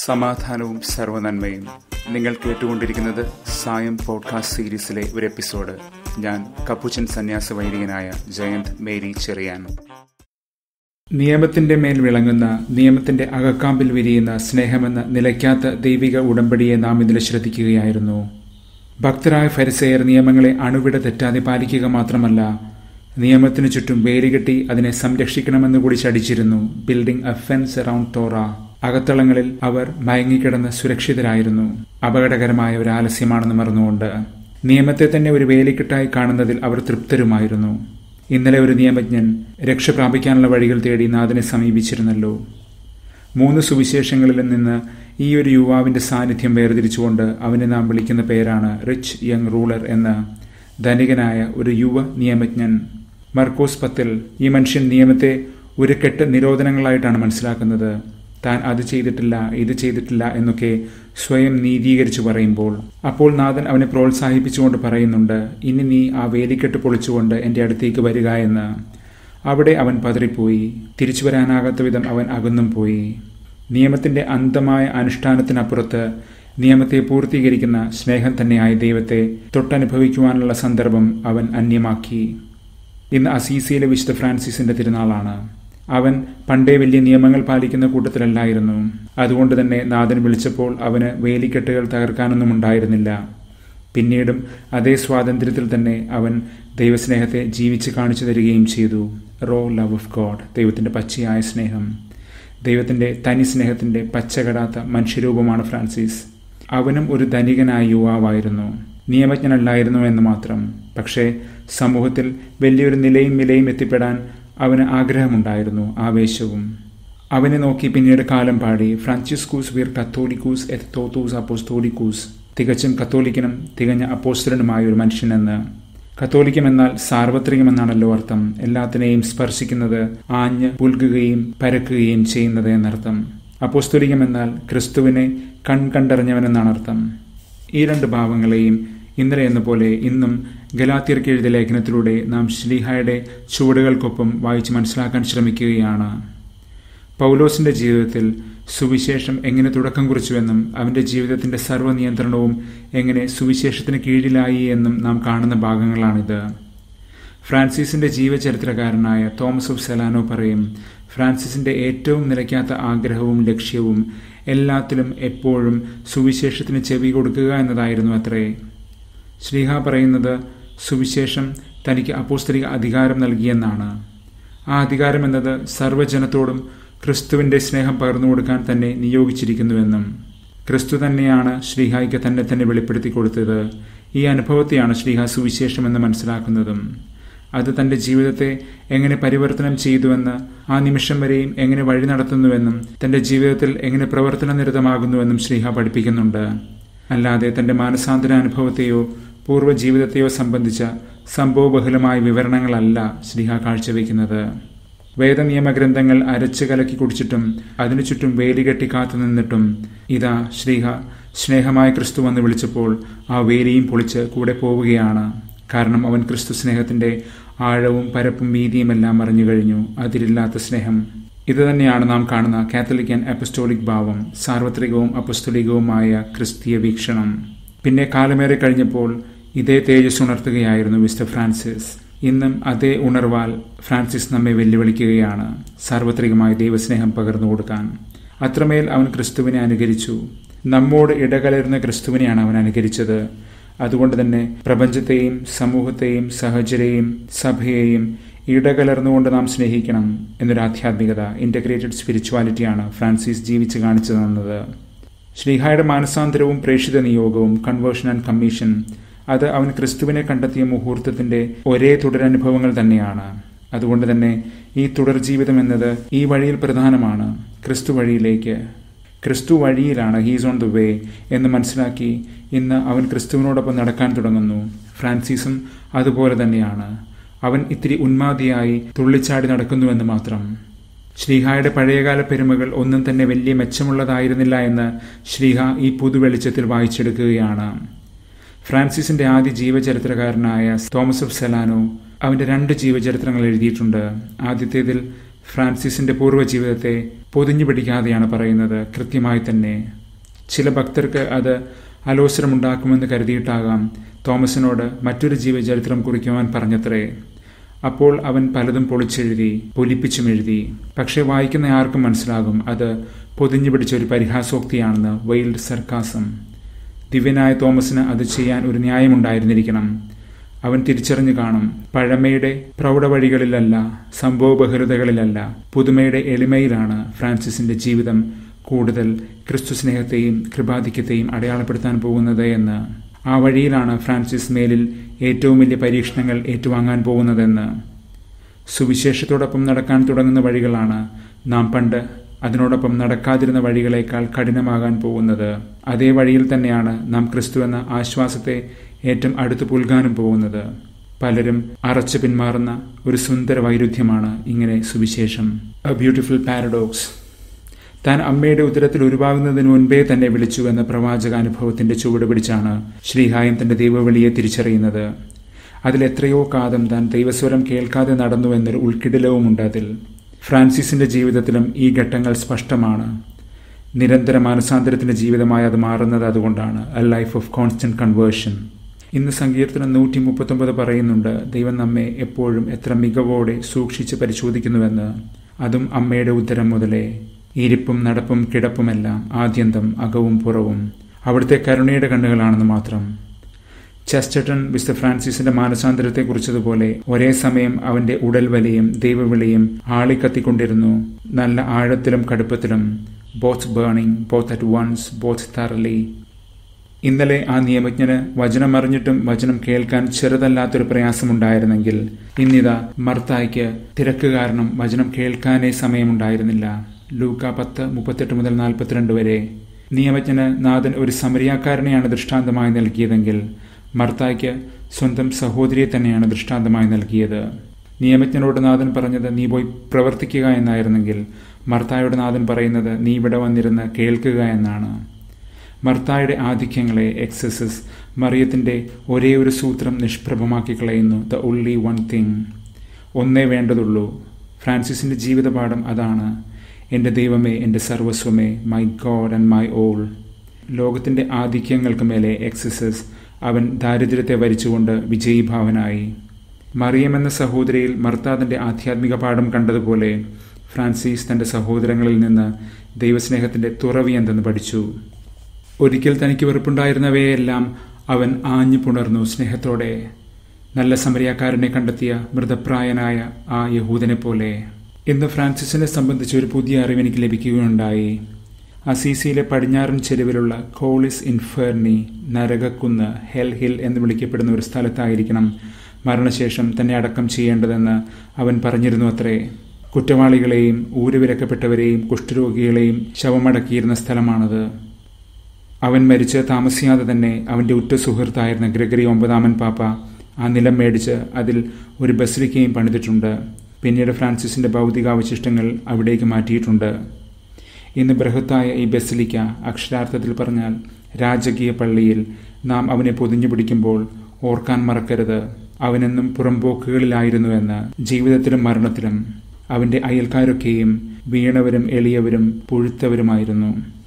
സമാധാനവും സർവനന്മയും നിങ്ങൾ കേട്ടുകൊണ്ടിരിക്കുന്നത് സായം പോഡ്കാസ്റ്റ് സീരീസിലെ ഒരു എപ്പിസോഡ് ഞാൻ കപ്പുച്ചൻ സന്യാസ വൈദികനായ ജയന്ത് മേരി ചെറിയാൻ നിയമത്തിന്റെ മേൽ വിളങ്ങുന്ന നിയമത്തിന്റെ അകക്കാമ്പിൽ വിരിയുന്ന സ്നേഹമെന്ന നിലയ്ക്കാത്ത ദൈവിക ഉടമ്പടിയെ നാം ഇതിൽ ശ്രദ്ധിക്കുകയായിരുന്നു ഭക്തരായ ഫരിസെയർ നിയമങ്ങളെ അണുവിട തെറ്റാതെ പാലിക്കുക മാത്രമല്ല നിയമത്തിനു ചുറ്റും വേലികെട്ടി അതിനെ സംരക്ഷിക്കണമെന്ന് കൂടി ശടിച്ചിരുന്നു ബിൽഡിംഗ് എ ഫെൻസ് അറൌണ്ട് തോറ അകത്തളങ്ങളിൽ അവർ മയങ്ങിക്കിടന്ന് സുരക്ഷിതരായിരുന്നു അപകടകരമായ ഒരു ആലസ്യമാണെന്ന് മറന്നുകൊണ്ട് നിയമത്തെ തന്നെ ഒരു വേലിക്കെട്ടായി കാണുന്നതിൽ അവർ തൃപ്തരുമായിരുന്നു ഇന്നലെ ഒരു നിയമജ്ഞൻ രക്ഷ പ്രാപിക്കാനുള്ള വഴികൾ തേടി നാഥനെ സമീപിച്ചിരുന്നല്ലോ മൂന്ന് സുവിശേഷങ്ങളിൽ നിന്ന് ഈ ഒരു യുവാവിന്റെ സാന്നിധ്യം വേർതിരിച്ചുകൊണ്ട് അവനെ നാം വിളിക്കുന്ന പേരാണ് റിച്ച് യങ് റൂളർ എന്ന് ധനികനായ ഒരു യുവ നിയമജ്ഞൻ മർക്കോസ് പത്തിൽ ഈ മനുഷ്യൻ നിയമത്തെ ഒരു കെട്ട് നിരോധനങ്ങളായിട്ടാണ് മനസ്സിലാക്കുന്നത് താൻ അത് ചെയ്തിട്ടില്ല ഇത് ചെയ്തിട്ടില്ല എന്നൊക്കെ സ്വയം നീതീകരിച്ചു പറയുമ്പോൾ അപ്പോൾ നാഥൻ അവനെ പ്രോത്സാഹിപ്പിച്ചുകൊണ്ട് പറയുന്നുണ്ട് ഇനി നീ ആ വേലിക്കെട്ട് പൊളിച്ചുകൊണ്ട് എൻ്റെ അടുത്തേക്ക് വരിക എന്ന് അവിടെ അവൻ പതറിപ്പോയി തിരിച്ചു വരാനാകാത്ത വിധം അവൻ അകന്നും പോയി നിയമത്തിന്റെ അന്തമായ അനുഷ്ഠാനത്തിനപ്പുറത്ത് നിയമത്തെ പൂർത്തീകരിക്കുന്ന സ്നേഹം തന്നെയായ ദൈവത്തെ തൊട്ടനുഭവിക്കുവാനുള്ള സന്ദർഭം അവൻ അന്യമാക്കി ഇന്ന് അസീസിയിലെ വിശുദ്ധ ഫ്രാൻസിസിന്റെ തിരുനാളാണ് അവൻ പണ്ടേ വലിയ നിയമങ്ങൾ പാലിക്കുന്ന കൂട്ടത്തിലല്ലായിരുന്നു അതുകൊണ്ട് തന്നെ നാഥൻ വിളിച്ചപ്പോൾ അവന് വേലിക്കെട്ടുകൾ തകർക്കാനൊന്നും ഉണ്ടായിരുന്നില്ല പിന്നീടും അതേ സ്വാതന്ത്ര്യത്തിൽ തന്നെ അവൻ ദൈവസ്നേഹത്തെ ജീവിച്ച് കാണിച്ചു തരികയും ചെയ്തു റോ ലവ് ഓഫ് ഗോഡ് ദൈവത്തിന്റെ പച്ചയായ സ്നേഹം ദൈവത്തിന്റെ തനി സ്നേഹത്തിന്റെ പച്ചകടാത്ത മനുഷ്യരൂപമാണ് ഫ്രാൻസിസ് അവനും ഒരു ധനികനായ യുവാവായിരുന്നു നിയമജ്ഞനല്ലായിരുന്നു എന്ന് മാത്രം പക്ഷേ സമൂഹത്തിൽ വലിയൊരു നിലയും വിലയും എത്തിപ്പെടാൻ അവന് ആഗ്രഹമുണ്ടായിരുന്നു ആവേശവും അവനെ നോക്കി പിന്നീട് കാലം പാടി ഫ്രാൻസിസ്കൂസ് വീർ കത്തോലിക്കൂസ് എത് തോത്തൂസ് അപ്പോസ്തോലിക്കൂസ് തികച്ചും കത്തോലിക്കനും തികഞ്ഞ അപ്പോസ്റ്റലനുമായ ഒരു മനുഷ്യനെന്ന് കത്തോലിക്കം എന്നാൽ സാർവത്രികമെന്നാണല്ലോ അർത്ഥം എല്ലാത്തിനെയും സ്പർശിക്കുന്നത് ആഞ്ഞ് പുൽകുകയും പരക്കുകയും ചെയ്യുന്നത് എന്നർത്ഥം അപ്പോസ്തോലികം എന്നാൽ ക്രിസ്തുവിനെ കൺകണ്ടറിഞ്ഞവനെന്നാണ് അർത്ഥം ഈ രണ്ട് ഭാവങ്ങളെയും ഇന്നലെ എന്ന പോലെ ഇന്നും ഗലാത്തിയർക്ക് എഴുതിയ ലേഖനത്തിലൂടെ നാം ശ്ലീഹായുടെ ചുവടുകൾക്കൊപ്പം വായിച്ച് മനസ്സിലാക്കാൻ ശ്രമിക്കുകയാണ് പൗലോസിന്റെ ജീവിതത്തിൽ സുവിശേഷം എങ്ങനെ തുടക്കം കുറിച്ചുവെന്നും അവന്റെ ജീവിതത്തിന്റെ സർവ്വനിയന്ത്രണവും എങ്ങനെ സുവിശേഷത്തിന് കീഴിലായി എന്നും നാം കാണുന്ന ഭാഗങ്ങളാണിത് ഫ്രാൻസിസിന്റെ ജീവചരിത്രകാരനായ തോമസ് ഓഫ് സെലാനോ പറയും ഫ്രാൻസിസിന്റെ ഏറ്റവും നിലയ്ക്കാത്ത ആഗ്രഹവും ലക്ഷ്യവും എല്ലാത്തിലും എപ്പോഴും സുവിശേഷത്തിന് ചെവി കൊടുക്കുക എന്നതായിരുന്നു അത്രേ ശ്രീഹ പറയുന്നത് സുവിശേഷം തനിക്ക് അപ്പോസ്തലിക അധികാരം നൽകിയെന്നാണ് ആ അധികാരം എന്നത് സർവ്വജനത്തോടും ക്രിസ്തുവിന്റെ സ്നേഹം പകർന്നു കൊടുക്കാൻ തന്നെ നിയോഗിച്ചിരിക്കുന്നുവെന്നും ക്രിസ്തു തന്നെയാണ് ശ്രീഹായിക്ക് തന്നെ തന്നെ വെളിപ്പെടുത്തി കൊടുത്തത് ഈ അനുഭവത്തെയാണ് ശ്രീഹ സുവിശേഷം എന്ന് മനസ്സിലാക്കുന്നതും അത് തന്റെ ജീവിതത്തെ എങ്ങനെ പരിവർത്തനം ചെയ്തുവെന്ന് ആ നിമിഷം വരെയും എങ്ങനെ വഴി നടത്തുന്നുവെന്നും തന്റെ ജീവിതത്തിൽ എങ്ങനെ പ്രവർത്തന നിരതമാകുന്നുവെന്നും ശ്രീഹ പഠിപ്പിക്കുന്നുണ്ട് അല്ലാതെ തന്റെ മാനസാന്തര അനുഭവത്തെയോ പൂർവ്വ ജീവിതത്തെയോ സംബന്ധിച്ച സംഭവബഹുലമായ വിവരണങ്ങളല്ല ശ്രീഹ കാഴ്ചവെക്കുന്നത് വേദനിയമഗ്രന്ഥങ്ങൾ അരച്ചു കലക്കി കുടിച്ചിട്ടും അതിനു ചുറ്റും വേലികെട്ടി കാത്തു നിന്നിട്ടും ഇതാ ശ്രീഹ സ്നേഹമായ ക്രിസ്തു വന്ന് വിളിച്ചപ്പോൾ ആ വേലിയും പൊളിച്ച് കൂടെ പോവുകയാണ് കാരണം അവൻ ക്രിസ്തു സ്നേഹത്തിന്റെ ആഴവും പരപ്പും വീതിയുമെല്ലാം അറിഞ്ഞു കഴിഞ്ഞു അതിരില്ലാത്ത സ്നേഹം ഇത് തന്നെയാണ് നാം കാണുന്ന കാത്തലിക് ആൻഡ് അപ്പസ്റ്റോളിക് ഭാവം സാർവത്രികവും അപ്പസ്തോലികവുമായ ക്രിസ്തീയ വീക്ഷണം പിന്നെ കാലമേറെ കഴിഞ്ഞപ്പോൾ ഇതേ തേജസ് ഉണർത്തുകയായിരുന്നു മിസ്റ്റർ ഫ്രാൻസിസ് ഇന്നും അതേ ഉണർവാൽ ഫ്രാൻസിസ് നമ്മെ വെല്ലുവിളിക്കുകയാണ് സാർവത്രികമായ ദൈവസ്നേഹം പകർന്നു കൊടുക്കാൻ അത്രമേൽ അവൻ ക്രിസ്തുവിനെ അനുകരിച്ചു നമ്മോട് ഇടകലരുന്ന ക്രിസ്തുവിനെയാണ് അവൻ അനുകരിച്ചത് അതുകൊണ്ട് തന്നെ പ്രപഞ്ചത്തെയും സമൂഹത്തെയും സഹചരെയും സഭയെയും ഇടകലർന്നുകൊണ്ട് നാം സ്നേഹിക്കണം എന്നൊരു ആധ്യാത്മികത ഇന്റഗ്രേറ്റഡ് സ്പിരിച്വാലിറ്റിയാണ് ഫ്രാൻസിസ് ജീവിച്ചു കാണിച്ചു തന്നത് ശ്രീഹായുടെ മാനസാന്തരവും പ്രേക്ഷിത നിയോഗവും കൺവേർഷൻ ആൻഡ് കമ്മീഷൻ അത് അവൻ ക്രിസ്തുവിനെ കണ്ടെത്തിയ മുഹൂർത്തത്തിന്റെ ഒരേ തുടരനുഭവങ്ങൾ തന്നെയാണ് അതുകൊണ്ട് തന്നെ ഈ തുടർ ജീവിതം എന്നത് ഈ വഴിയിൽ പ്രധാനമാണ് ക്രിസ്തു വഴിയിലേക്ക് ക്രിസ്തു വഴിയിലാണ് ഹീസ് ഓൺ ദ വേ എന്ന് മനസ്സിലാക്കി ഇന്ന് അവൻ ക്രിസ്തുവിനോടൊപ്പം നടക്കാൻ തുടങ്ങുന്നു ഫ്രാൻസിസും അതുപോലെ തന്നെയാണ് അവൻ ഇത്തിരി ഉന്മാദിയായി തുള്ളിച്ചാടി നടക്കുന്നുവെന്ന് മാത്രം ശ്രീഹായുടെ പഴയകാല പെരുമകൾ ഒന്നും തന്നെ വലിയ മെച്ചമുള്ളതായിരുന്നില്ല എന്ന് ശ്രീഹ ഈ പുതുവെളിച്ചത്തിൽ വായിച്ചെടുക്കുകയാണ് ഫ്രാൻസിസിന്റെ ആദ്യ ജീവചരിത്രകാരനായ തോമസ് ഓഫ് സെലാനോ അവന്റെ രണ്ട് ജീവചരിത്രങ്ങൾ എഴുതിയിട്ടുണ്ട് ആദ്യത്തേതിൽ ഫ്രാൻസിസിന്റെ പൂർവ്വജീവിതത്തെ പൊതിഞ്ഞു പിടിക്കാതെയാണ് പറയുന്നത് കൃത്യമായി തന്നെ ചില ഭക്തർക്ക് അത് അലോസരമുണ്ടാക്കുമെന്ന് കരുതിയിട്ടാകാം തോമസിനോട് മറ്റൊരു ജീവചരിത്രം കുറിക്കുവാൻ പറഞ്ഞത്രേ അപ്പോൾ അവൻ പലതും പൊളിച്ചെഴുതി പൊലിപ്പിച്ചും എഴുതി പക്ഷെ വായിക്കുന്ന ആർക്കും മനസ്സിലാകും അത് പൊതിഞ്ഞു പിടിച്ച ഒരു പരിഹാസോക്തിയാണെന്ന് വൈൽഡ് സർക്കാസം ദിവ്യനായ തോമസിന് അത് ചെയ്യാൻ ഒരു ന്യായമുണ്ടായിരുന്നിരിക്കണം അവൻ തിരിച്ചറിഞ്ഞു കാണും പഴമയുടെ പ്രൗഢവഴികളിലല്ല സംഭവബഹുലതകളിലല്ല പുതുമയുടെ എളിമയിലാണ് ഫ്രാൻസിസിന്റെ ജീവിതം കൂടുതൽ ക്രിസ്തു സ്നേഹത്തെയും കൃപാധിക്യത്തെയും അടയാളപ്പെടുത്താൻ പോകുന്നത് എന്ന് ആ വഴിയിലാണ് ഫ്രാൻസിസ് മേലിൽ ഏറ്റവും വലിയ പരീക്ഷണങ്ങൾ ഏറ്റുവാങ്ങാൻ പോകുന്നതെന്ന് സുവിശേഷത്തോടൊപ്പം നടക്കാൻ തുടങ്ങുന്ന വഴികളാണ് നാം പണ്ട് അതിനോടൊപ്പം നടക്കാതിരുന്ന വഴികളേക്കാൾ കഠിനമാകാൻ പോകുന്നത് അതേ വഴിയിൽ തന്നെയാണ് നാം ക്രിസ്തു എന്ന ആശ്വാസത്തെ ഏറ്റവും അടുത്ത് പുൽകാനും പോകുന്നത് പലരും അറച്ചു പിന്മാറുന്ന ഒരു സുന്ദര വൈരുദ്ധ്യമാണ് ഇങ്ങനെ സുവിശേഷം എ ബ്യൂട്ടിഫുൾ പാരഡോക്സ് താൻ അമ്മയുടെ ഉദരത്തിൽ ഉരുവാകുന്നതിന് മുൻപേ തന്നെ വിളിച്ചു എന്ന പ്രവാചകാനുഭവത്തിന്റെ ചുവട് പിടിച്ചാണ് ശ്രീഹായം തന്റെ ദൈവവിളിയെ തിരിച്ചറിയുന്നത് അതിലെത്രയോ കാലം താൻ ദൈവസ്വരം കേൾക്കാതെ നടന്നു എന്നൊരു ഉൾക്കിടിലവുമുണ്ട് അതിൽ ഫ്രാൻസിസിന്റെ ജീവിതത്തിലും ഈ ഘട്ടങ്ങൾ സ്പഷ്ടമാണ് നിരന്തര മാനസാന്തരത്തിന്റെ ജീവിതമായി അത് മാറുന്നത് അതുകൊണ്ടാണ് a life of constant conversion ഇന്ന് സങ്കീർത്തനം നൂറ്റി മുപ്പത്തൊമ്പത് പറയുന്നുണ്ട് ദൈവം നമ്മെ എപ്പോഴും എത്ര മികവോടെ സൂക്ഷിച്ച് പരിശോധിക്കുന്നുവെന്ന് അതും അമ്മയുടെ ഉത്തരം മുതലേ ഇരിപ്പും നടപ്പും കിടപ്പുമെല്ലാം ആദ്യന്തം അകവും പുറവും അവിടുത്തെ കരുണയുടെ കണ്ണുകളാണെന്ന് മാത്രം ചെസ്റ്റട്ടൺ വിസ്ത ഫ്രാൻസിസിന്റെ മാനസാന്തരത്തെ കുറിച്ചതുപോലെ ഒരേ സമയം അവന്റെ ഉടൽ വലിയും ദൈവവിളിയും ആളിക്കത്തിക്കൊണ്ടിരുന്നു നല്ല ആഴത്തിലും കടുപ്പത്തിലും both burning both at once both തറലി ഇന്നലെ ആ നിയമജ്ഞന് വചനം അറിഞ്ഞിട്ടും വചനം കേൾക്കാൻ ചെറുതല്ലാത്തൊരു പ്രയാസമുണ്ടായിരുന്നെങ്കിൽ ഇന്നിതാ മർത്തായ്ക്ക് തിരക്ക് കാരണം വചനം കേൾക്കാനേ സമയമുണ്ടായിരുന്നില്ല ലൂക്ക പത്ത് മുപ്പത്തെട്ട് മുതൽ നാൽപ്പത്തിരണ്ട് വരെ നിയമജ്ഞന് നാഥൻ ഒരു സമരിയാക്കാരനെയാണ് ദൃഷ്ടാന്തമായി നൽകിയതെങ്കിൽ മർത്തായ്ക്ക് സ്വന്തം സഹോദരിയെ തന്നെയാണ് ദൃഷ്ടാന്തമായി നൽകിയത് നിയമജ്ഞനോട് നാഥൻ പറഞ്ഞത് നീ പോയി പ്രവർത്തിക്കുക എന്നായിരുന്നെങ്കിൽ മർത്തായോട് നാഥൻ പറയുന്നത് നീ ഇവിടെ വന്നിരുന്ന് കേൾക്കുക എന്നാണ് മർത്തായുടെ ആധിക്യങ്ങളെ എക്സസസ് മറിയത്തിന്റെ ഒരേ ഒരു സൂത്രം നിഷ്പ്രഭമാക്കി കളയുന്നു ദ ഒൺലി വൺ തിങ് ഒന്നേ വേണ്ടതുള്ളൂ ഫ്രാൻസിസിന്റെ ജീവിതപാഠം അതാണ് എൻ്റെ ദൈവമേ എൻ്റെ സർവസ്വമേ my God and my all ലോകത്തിന്റെ ആധിക്യങ്ങൾക്ക് മേലെ എക്സസസ് അവൻ ദാരിദ്ര്യത്തെ വരിച്ചുകൊണ്ട് വിജയീഭാവനായി മറിയം എന്ന സഹോദരിയിൽ മർത്താദിന്റെ ആധ്യാത്മിക പാഠം കണ്ടതുപോലെ ഫ്രാൻസിസ് തന്റെ സഹോദരങ്ങളിൽ നിന്ന് ദൈവസ്നേഹത്തിന്റെ തുറവി എന്തെന്ന് പഠിച്ചു ഒരിക്കൽ തനിക്ക് വെറുപ്പുണ്ടായിരുന്നവയെല്ലാം അവൻ ആഞ്ഞു പുണർന്നു സ്നേഹത്തോടെ നല്ല സമരിയാക്കാരനെ കണ്ടെത്തിയ മൃതപ്രായനായ ആ യഹൂദനെ പോലെ ഇന്ന് ഫ്രാൻസിസിനെ സംബന്ധിച്ച് ഒരു പുതിയ അറിവ് എനിക്ക് ലഭിക്കുകയുണ്ടായി അസീസിയിലെ പടിഞ്ഞാറൻ ചെരുവിലുള്ള കോളിസ് ഇൻഫേർണി നരകക്കുന്ന് ഹെൽ ഹിൽ എന്ന് വിളിക്കപ്പെടുന്ന ഒരു സ്ഥലത്തായിരിക്കണം മരണശേഷം തന്നെ അടക്കം ചെയ്യേണ്ടതെന്ന് അവൻ പറഞ്ഞിരുന്നു അത്രേ കുറ്റവാളികളെയും ഊരുവിലക്കപ്പെട്ടവരെയും കുഷ്ഠരോഗികളെയും ശവമടക്കിയിരുന്ന സ്ഥലമാണത് അവൻ മരിച്ച് താമസിയാതെ തന്നെ അവന്റെ ഉറ്റ സുഹൃത്തായിരുന്ന ഗ്രഗറി ഒമ്പതാമൻ പാപ്പ ആ നിലം മേടിച്ച് അതിൽ ഒരു ബസിലിക്കയും പണിതിട്ടുണ്ട് പിന്നീട് ഫ്രാൻസിസിന്റെ ഭൗതികാവശിഷ്ടങ്ങൾ അവിടേക്ക് മാറ്റിയിട്ടുണ്ട് ഇന്ന് ബൃഹത്തായ ഈ ബസിലിക്ക അക്ഷരാർത്ഥത്തിൽ പറഞ്ഞാൽ രാജകീയ പള്ളിയിൽ നാം അവനെ പൊതിഞ്ഞു പിടിക്കുമ്പോൾ ഓർക്കാൻ മറക്കരുത് അവനെന്നും പുറംപോക്കുകളിലായിരുന്നുവെന്ന് ജീവിതത്തിലും മരണത്തിലും അവന്റെ അയൽക്കാരൊക്കെയും വീണവരും എളിയവരും പുഴുത്തവരുമായിരുന്നു